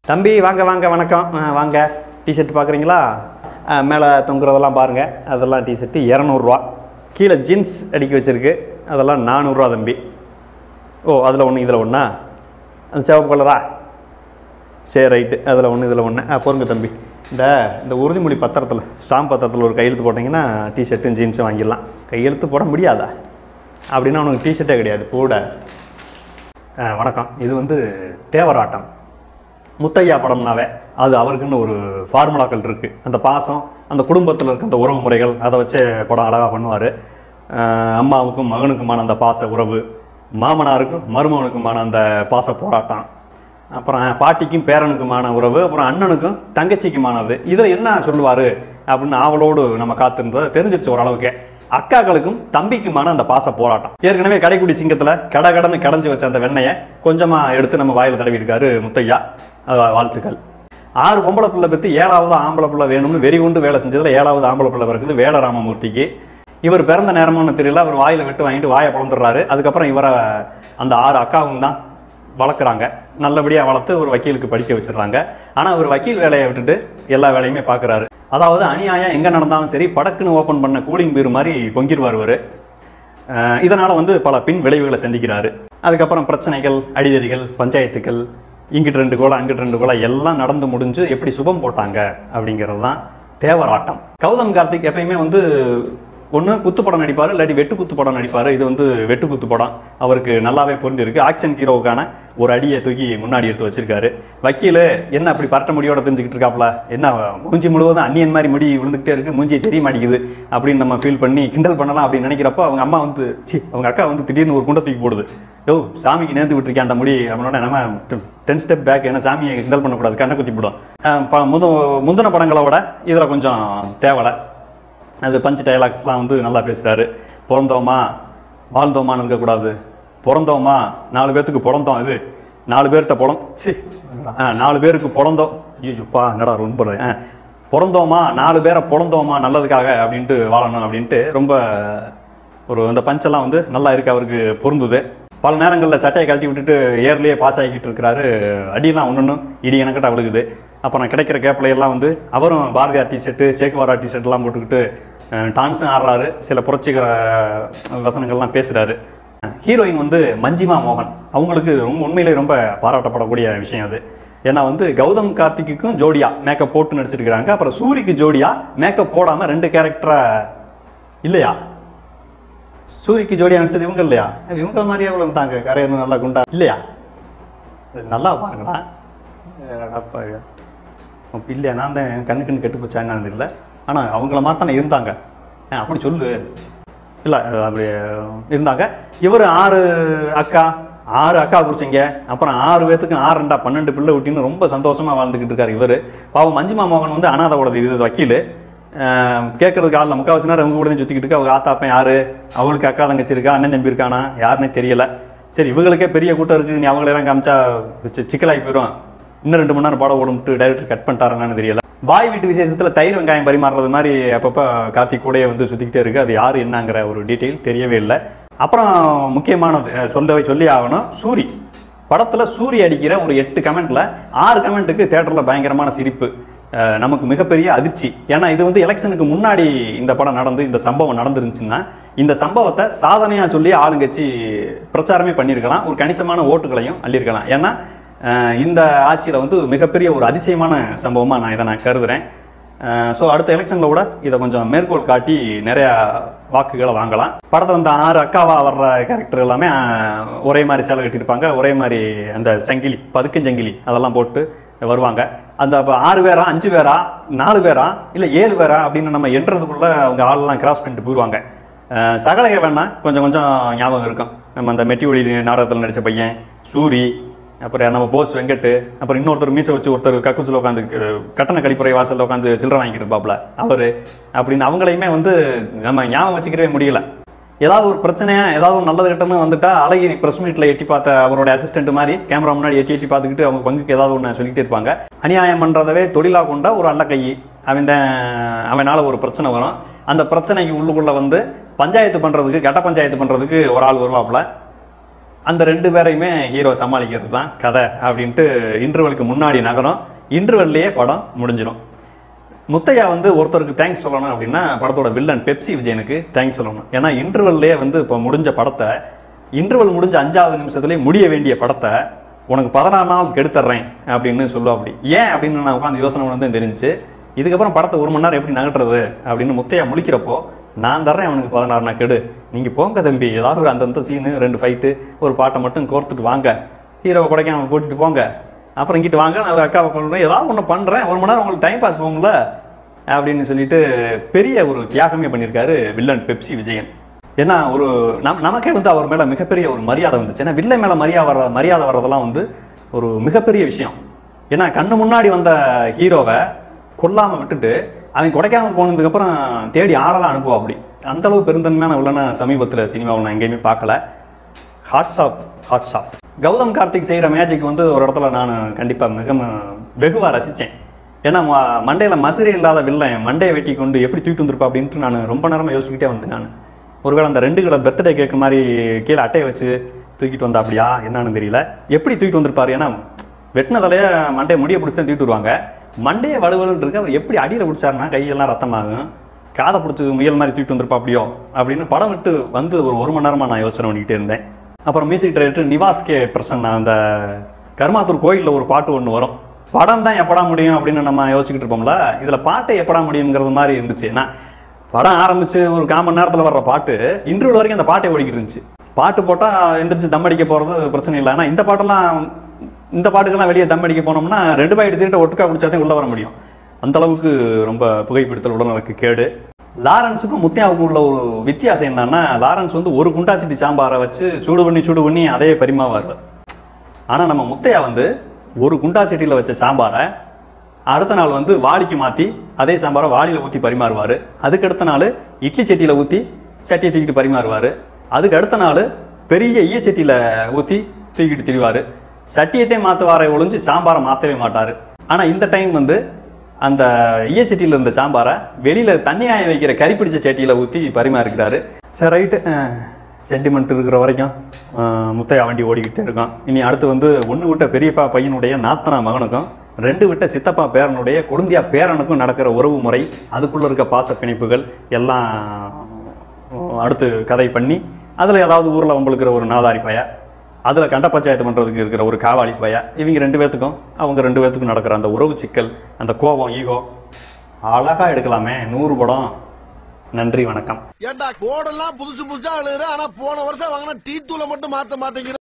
தம்பி வாங்க வாங்க வணக்கம் ஆ, வாங்க டிஷர்ட் பார்க்குறீங்களா மேலே தொங்குறதெல்லாம் பாருங்கள் அதெல்லாம் டிஷர்ட்டு இரநூறுவா கீழே ஜீன்ஸ் அடிக்க வச்சுருக்கு அதெல்லாம் நானூறுரூவா தம்பி ஓ அதில் ஒன்று இதில் ஒன்றா அந்த சிவப்பு கலரா சரி ரைட்டு அதில் ஒன்று இதில் ஒன்று ஆ பொறுங்க தம்பி இந்த இந்த உறுதிமொழி பத்திரத்தில் ஸ்டாம்ப் பத்திரத்தில் ஒரு கையெழுத்து போட்டிங்கன்னா டிஷர்ட்டும் ஜீன்ஸும் வாங்கிடலாம் கையெழுத்து போட முடியாதா அப்படின்னா உனக்கு டிஷர்ட்டே கிடையாது கூட ஆ, வணக்கம் இது வந்து தேவராட்டம் முத்தையா படம்னாவே அது அவருக்குன்னு ஒரு ஃபார்முலாக்கள் இருக்குது அந்த பாசம் அந்த குடும்பத்தில் இருக்க அந்த உறவு முறைகள் அதை வச்சு படம் அழகாக பண்ணுவார் அம்மாவுக்கும் மகனுக்குமான அந்த பாச உறவு மாமனாருக்கும் மருமகனுக்குமான அந்த பாச போராட்டம் அப்புறம் பாட்டிக்கும் பேரனுக்குமான உறவு அப்புறம் அண்ணனுக்கும் தங்கச்சிக்குமானது இதில் என்ன சொல்லுவார் அப்படின்னு ஆவலோடு நம்ம காத்திருந்ததை தெரிஞ்சிருச்சு ஓரளவுக்கு அக்காக்களுக்கும் தம்பிக்குமான அந்த பாச போராட்டம் ஏற்கனவே கடைக்குடி சிங்கத்தில் கட கடன்னு கடைஞ்சி வச்ச அந்த வெண்ணெயை கொஞ்சமாக எடுத்து நம்ம வாயில் தடவி இருக்காரு முத்தையா அஹ் வாழ்த்துக்கள் ஆறு பொம்பளை பிள்ளை பற்றி ஏழாவது ஆம்பளை பிள்ளை வேணும்னு வெறி கொண்டு வேலை செஞ்சதுல ஏழாவது ஆம்பளை பிள்ளை பிறகுது வேலராமமூர்த்திக்கு இவர் பிறந்த நேரமும் தெரியல அவர் வாயில் விட்டு வாங்கிட்டு வாயை பிளந்துடுறாரு அதுக்கப்புறம் இவரை அந்த ஆறு அக்காவும் தான் வளர்க்குறாங்க நல்லபடியாக வளர்த்து ஒரு வக்கீலுக்கு படிக்க வச்சிடுறாங்க ஆனால் அவர் வக்கீல் வேலையை விட்டுட்டு எல்லா வேலையுமே பார்க்குறாரு அதாவது அநியாயம் எங்கே நடந்தாலும் சரி படக்குன்னு ஓப்பன் பண்ண கூலிங் பீர் மாதிரி பொங்கிடுவார் இவர் இதனால் வந்து பல பின் விளைவுகளை சந்திக்கிறாரு அதுக்கப்புறம் பிரச்சனைகள் அடிதடிகள் பஞ்சாயத்துக்கள் இங்கிட்டு ரெண்டு கோலை அங்கிட்டு ரெண்டு கோலை எல்லாம் நடந்து முடிஞ்சு எப்படி சுபம் போட்டாங்க அப்படிங்கிறது தான் தேவராட்டம் கௌதம் கார்த்திக் எப்பயுமே வந்து ஒன்று குத்து படம் நடிப்பார் இல்லாட்டி வெட்டு குத்து படம் நடிப்பார் இது வந்து வெட்டு குத்து படம் அவருக்கு நல்லாவே புரிஞ்சிருக்கு ஆக்ஷன் ஹீரோவுக்கான ஒரு அடியை தூக்கி முன்னாடி எடுத்து வச்சிருக்காரு வக்கீல் என்ன அப்படி பரட்ட முடியோட தெரிஞ்சுக்கிட்டு இருக்காப்ல என்ன மூஞ்சி முழுவதும் அந்நியன் மாதிரி முடி விழுந்துகிட்டே இருக்கு மூஞ்சி தெரிய மாட்டேங்குது அப்படின்னு நம்ம ஃபீல் பண்ணி கிண்டல் பண்ணலாம் அப்படின்னு நினைக்கிறப்ப அவங்க அம்மா வந்து சி அவங்க அக்கா வந்து திடீர்னு ஒரு குண்டை தூக்கி போடுது யோ சாமிக்கு நேர்ந்து விட்டுருக்கேன் அந்த முடி அவனோட நம்ம டென் ஸ்டெப் பேக் ஏன்னா சாமியை கிண்டல் பண்ணக்கூடாது கண்ணை குத்தி போடும் அஹ் ப- முத முந்தின படங்களை விட இதில் கொஞ்சம் தேவலை அது பஞ்ச் டைலாக்ஸ்லாம் வந்து நல்லா பேசுகிறாரு பிறந்தோமா வாழ்ந்தோமான்னு இருக்கக்கூடாது பிறந்தோமா நாலு பேர்த்துக்கு பிறந்தோம் இது நாலு பேர்கிட்ட பிறந்த சி ஆ நாலு பேருக்கு பிறந்தோம் ஐயோப்பா என்னடா ரொம்ப ஆ பிறந்தோமா நாலு பேரை பிறந்தோமா நல்லதுக்காக அப்படின்ட்டு வாழணும் அப்படின்ட்டு ரொம்ப ஒரு அந்த பஞ்செல்லாம் வந்து நல்லா இருக்கு அவருக்கு பொருந்துது பல நேரங்களில் சட்டையை கழட்டி விட்டுட்டு ஏர்லேயே பாஸ் ஆகிக்கிட்டு இருக்கிறாரு அடியெல்லாம் ஒன்று இடி எனக்கிட்ட விழுகுது அப்புறம் கிடைக்கிற கேப்பில் எல்லாம் வந்து அவரும் பாரதியார் டிஷர்ட்டு சேக்குவாரா டிஷர்ட்லாம் போட்டுக்கிட்டு அஹ், டான்ஸும் ஆடுறாரு சில புரட்சிகர அஹ், வசனங்கள்லாம் பேசுகிறாரு ஹீரோயின் வந்து மஞ்சிமா மோகன் அவங்களுக்கு ரொம்ப உண்மையிலே ரொம்ப பாராட்டப்படக்கூடிய விஷயம் அது ஏன்னா வந்து கௌதம் கார்த்திக்குக்கும் ஜோடியா மேக்கப் போட்டு நடிச்சிருக்கிறாங்க அப்புறம் சூரிக்கு ஜோடியா மேக்கப் போடாமல் ரெண்டு கேரக்டரை இல்லையா சூரிக்கு ஜோடியா நடிச்சது இவங்க இல்லையா இவங்க மாதிரியே அவ்வளோ இருந்தாங்க கரையணும் நல்லா குண்டா இல்லையா நல்லா பாருங்களா அடப்பா. அப்ப இல்லையா நான் தான் கண்ணு கண்ணு கெட்டு போச்சா என்னன்னு இல்லை ஆனால் அவங்கள மாதிரி தானே இருந்தாங்க ஆ, அப்படி சொல்லு இல்லை அப்படி இருந்தாங்க இவர் ஆறு அக்கா ஆறு அக்கா புரிச்சிங்க அப்புறம் ஆறு பேத்துக்கும் ஆறு ரெண்டா பன்னெண்டு பிள்ளை விட்டின்னு ரொம்ப சந்தோஷமா வாழ்ந்துக்கிட்டு இருக்காரு இவர் பாவம் மஞ்சுமா மோகன் வந்து அனாதோட இது வக்கீல் கேட்கறதுக்கு ஆள் முக்கால்வாசி நேரம் இவங்க கூட தான் சுற்றிக்கிட்டு இருக்கு அவங்க ஆத்தாப்பன் யாரு அவளுக்கு அக்கா தங்கச்சி இருக்கா அண்ணன் தம்பி இருக்கானா யாருன்னே தெரியல சரி இவங்களுக்கே பெரிய கூட்டம் இருக்கு நீ அவங்களெல்லாம் காமிச்சா சி- சிக்கலாகி போயிடும் இன்னும் ரெண்டு மணி நேரம் படம் ஓடும்ட்டு டைரக்டர் கட் பண்ணிட்டாருன்னு தெரியல பாய் வீட்டு விசேஷத்துல தயிர் வெங்காயம் பரிமாறுறது மாதிரி அப்பப்போ கார்த்திக் கூடயே வந்து சுத்திக்கிட்டே இருக்கு அது யாரு என்னங்கிற ஒரு டீட்டெயில் தெரியவே இல்லை அப்புறம் முக்கியமானது அஹ், சொல்ல சொல்லி ஆகணும் சூரி படத்துல சூரி அடிக்கிற ஒரு எட்டு கமெண்ட்ல ஆறு கமெண்ட்டுக்கு தேட்டர்ல பயங்கரமான சிரிப்பு அஹ், நமக்கு மிகப்பெரிய அதிர்ச்சி ஏன்னா இது வந்து எலெக்ஷனுக்கு முன்னாடி இந்த படம் நடந்து இந்த சம்பவம் நடந்துருந்துச்சுன்னா இந்த சம்பவத்தை சாதனையா சொல்லி ஆளுங்கட்சி பிரச்சாரமே பண்ணியிருக்கலாம் ஒரு கணிசமான ஓட்டுகளையும் அள்ளியிருக்கலாம் ஏன்னா அஹ், இந்த ஆட்சியில் வந்து மிகப்பெரிய ஒரு அதிசயமான சம்பவமாக நான் இதை நான் கருதுறேன் ஸோ அடுத்த எலெக்ஷனில் கூட இதை கொஞ்சம் மேற்கோள் காட்டி நிறையா வாக்குகளை வாங்கலாம் படத்தில் இந்த ஆறு அக்காவா வர்ற கேரக்டர் எல்லாமே அஹ், ஒரே மாதிரி சேலை கட்டியிருப்பாங்க ஒரே மாதிரி அந்த சங்கிலி பதுக்கஞ்சங்கிலி அதெல்லாம் போட்டு வருவாங்க அந்த அப்ப ஆறு பேரா அஞ்சு பேரா நாலு பேரா இல்லை ஏழு பேரா அப்படின்னு நம்ம எண்றதுக்குள்ள அவங்க ஆளெல்லாம் கிராஸ் பண்ணிட்டு போயிடுவாங்க அஹ், சகலக வேணா கொஞ்சம் கொஞ்சம் ஞாபகம் இருக்கும் நம்ம அந்த மெட்டி ஒளி நாடகத்தில் நடித்த பையன் சூரி அப்புறம் நம்ம போஸ் வெங்கட் அப்புறம் இன்னொருத்தர் மீசை வச்சு ஒருத்தர் கக்கூசில் உட்காந்து கட்டண கழிப்பறை வாசலில் உட்காந்து சில்லறை வாங்கிட்டு இருப்பாப்ல அவர் அப்படின்னு அவங்களையுமே வந்து நம்ம ஞாபகம் வச்சுக்கவே முடியல ஏதாவது ஒரு பிரச்சனையா ஏதாவது ஒரு நல்லது கட்டணும் வந்துட்டா அழகிரி பிரஸ் மீட்ல எட்டி பார்த்த அவரோட அசிஸ்டன்ட் மாதிரி கேமரா முன்னாடி எட்டி எட்டி பார்த்துக்கிட்டு அவங்க பங்குக்கு ஏதாவது ஒன்று சொல்லிக்கிட்டே இருப்பாங்க அநியாயம் பண்றதவே தொழிலா கொண்ட ஒரு அல்ல கை அவன் தான் அவனால ஒரு பிரச்சனை வரும் அந்த பிரச்சனைக்கு உள்ளுக்குள்ள வந்து பஞ்சாயத்து பண்றதுக்கு கட்ட பஞ்சாயத்து பண்றதுக்கு ஒரு ஆள் வருவாப்ல அந்த ரெண்டு பேரையுமே ஹீரோ சமாளிக்கிறது தான் கதை அப்படின்ட்டு இன்டர்வலுக்கு முன்னாடி நகரம் இன்டர்வல்லையே படம் முடிஞ்சிடும் முத்தையா வந்து ஒருத்தருக்கு தேங்க்ஸ் சொல்லணும் அப்படின்னா படத்தோட வில்லன் பெப்சி விஜயனுக்கு தேங்க்ஸ் சொல்லணும் ஏன்னா இன்டர்வல்லே வந்து இப்போ முடிஞ்ச படத்தை இன்டர்வல் முடிஞ்ச அஞ்சாவது நிமிஷத்துலேயே முடிய வேண்டிய படத்தை உனக்கு பதினாறு நாள் கெடுத்துட்றேன் அப்படின்னு சொல்லுவா அப்படி ஏன் அப்படின்னு நான் உட்காந்து யோசனை பண்ணி தெரிஞ்சு இதுக்கப்புறம் படத்தை ஒரு மணி நேரம் எப்படி நகட்டுறது அப்படின்னு முத்தையா முழிக்கிறப்போ நான் தர்றேன் அவனுக்கு பதினாறு நாள் கெடு நீங்கள் போங்க தம்பி ஏதாவது ஒரு அந்தந்த சீனு ரெண்டு ஃபைட்டு ஒரு பாட்டை மட்டும் கோர்த்துட்டு வாங்க ஹீரோவை கொடைக்காம கூட்டிட்டு போங்க அப்புறம் இங்கிட்டு வாங்க நான் அக்காவை கொண்டு ஏதாவது ஒன்று பண்ணுறேன் ஒரு மணி நேரம் உங்களுக்கு டைம் பாஸ் போகும்ல அப்படின்னு சொல்லிட்டு பெரிய ஒரு தியாகமே பண்ணியிருக்காரு வில்லன் பெப்சி விஜயன் ஏன்னா ஒரு நம் நமக்கே வந்து அவர் மேலே மிகப்பெரிய ஒரு மரியாதை வந்துச்சு ஏன்னா வில்லன் மேலே மரியாதை வர மரியாதை வர்றதெல்லாம் வந்து ஒரு மிகப்பெரிய விஷயம் ஏன்னா கண்ணு முன்னாடி வந்த ஹீரோவை கொல்லாமல் விட்டுட்டு அவன் கொடைக்காமல் போனதுக்கப்புறம் தேடி ஆடலாம் அனுப்புவா அப்படி அந்த அளவு பெருந்தன்மையான வில்லனை சமீபத்தில் சினிமாவில் நான் எங்கேயுமே பார்க்கல hats off hats off Gautham Karthik செய்கிற மேஜிக் வந்து ஒரு இடத்துல நான் கண்டிப்பாக மிக வெகுவாக ரசித்தேன் ஏன்னா ம- மண்டையில மசிறி இல்லாத வில்லன் மண்டையை வெட்டி கொண்டு எப்படி தூக்கிட்டு வந்திருப்பா அப்படின்ட்டு நான் ரொம்ப நேரமாக யோசிச்சுக்கிட்டே வந்தேன் நான் ஒருவேளை அந்த ரெண்டு கிலோ பர்த்டே கேக்கு மாதிரி கீழே அட்டையை வச்சு தூக்கிட்டு வந்தா அப்படியா என்னன்னு தெரியல எப்படி தூக்கிட்டு வந்திருப்பாரு ஏன்னா வெட்டின தலைய மண்டையை முடியை பிடிச்சி தான் தூக்கிட்டு வருவாங்க மண்டையை வலுவலுன்னு இருக்கு அவர் எப்படி அடியில் பிடிச்சாருன்னா கையெல்லாம் ரத்தமாகும் காதை பிடிச்சி முயல் மாதிரி தூக்கிட்டு வந்திருப்பா அப்படியோ அப்படின்னு படம் விட்டு வந்து ஒரு ஒரு மணி நேரமாக நான் யோசனை பண்ணிக்கிட்டே இருந்தேன் அப்புறம் music director Nivas K Prasan அந்த கருமாத்தூர் கோயிலில் ஒரு பாட்டு ஒன்று வரும் படம் தான் எப்படா முடியும் அப்படின்னு நம்ம யோசிச்சுக்கிட்டு இருப்போம்ல இதில் பாட்டு எப்படா முடியுங்கிறது மாதிரி இருந்துச்சு ஏன்னா படம் ஆரம்பிச்சு ஒரு கால் மணி நேரத்தில் வர்ற பாட்டு இன்டர்வியூ வரைக்கும் அந்த பாட்டே ஓடிக்கிட்டு இருந்துச்சு பாட்டு போட்டால் எந்திரிச்சு தம் அடிக்க போகிறது பிரச்சனை இல்லை ஆனால் இந்த பாட்டெல்லாம் இந்த பாட்டுக்கெல்லாம் வெளியே தம் அடிக்க போனோம்னா ரெண்டு பாக்கெட் சீட்டை ஒட்டுக்கா குடிச்சாதான் உள்ளே வர முடியும் அந்த அளவுக்கு ரொம்ப புகைப்பிடித்தல் உடலுக்கு கேடு லாரன்ஸுக்கும் முத்தியாவுக்கும் உள்ள ஒரு வித்தியாசம் என்னன்னா லாரன்ஸ் வந்து ஒரு குண்டாச்சிட்டி சாம்பாரை வச்சு சூடு பண்ணி சூடு பண்ணி அதே பரிமாவார் ஆனால் நம்ம முத்தையா வந்து ஒரு குண்டா சட்டியில் வச்ச சாம்பாரை அடுத்த நாள் வந்து வாளிக்கு மாற்றி அதே சாம்பாரை வாளியில் ஊற்றி பரிமாறுவார் அதுக்கு அடுத்த நாள் இட்லி சட்டியில் ஊற்றி சட்டியை தூக்கிட்டு பரிமாறுவார் அதுக்கு அடுத்த நாள் பெரிய ஈய சட்டியில் ஊற்றி தூக்கிட்டு திரிவார் சட்டியத்தை மாற்றுவாரை ஒழிஞ்சு சாம்பாரை மாற்றவே மாட்டார் ஆனால் இந்த டைம் வந்து அந்த ஈய சட்டியில் இருந்த சாம்பாரை வெளியில் தண்ணி ஆய வைக்கிற கறி பிடிச்ச சட்டியில் ஊற்றி பரிமாறிக்கிறாரு சரி ரைட்டு சென்டிமெண்ட் இருக்கிற வரைக்கும் அஹ், முத்தையா வண்டி ஓடிக்கிட்டே இருக்கும் இனி அடுத்து வந்து ஒன்று விட்ட பெரியப்பா பையனுடைய நாத்தனா மகனுக்கும் ரெண்டு விட்ட சித்தப்பா பேரனுடைய குடுந்தியா பேரனுக்கும் நடக்கிற உறவு முறை அதுக்குள்ளே இருக்க பாச பிணைப்புகள் எல்லாம் அஹ், அடுத்து கதை பண்ணி அதில் ஏதாவது ஊரில் வம்பளுக்கிற ஒரு நாதாரி பைய அதில் கண்ட பஞ்சாயத்து பண்ணுறதுக்கு இருக்கிற ஒரு காவாளி பைய இவங்க ரெண்டு பேர்த்துக்கும் அவங்க ரெண்டு பேர்த்துக்கும் நடக்கிற அந்த உறவு சிக்கல் அந்த கோபம் ஈகோ அழகாக எடுக்கலாமே நூறு படம் நன்றி வணக்கம் ஏண்டா கோடெல்லாம் புதுசு புதுசா அழுகுற ஆனா போன வருஷம் வாங்கின டீ தூளை மட்டும் மாத்த மாட்டேங்கிற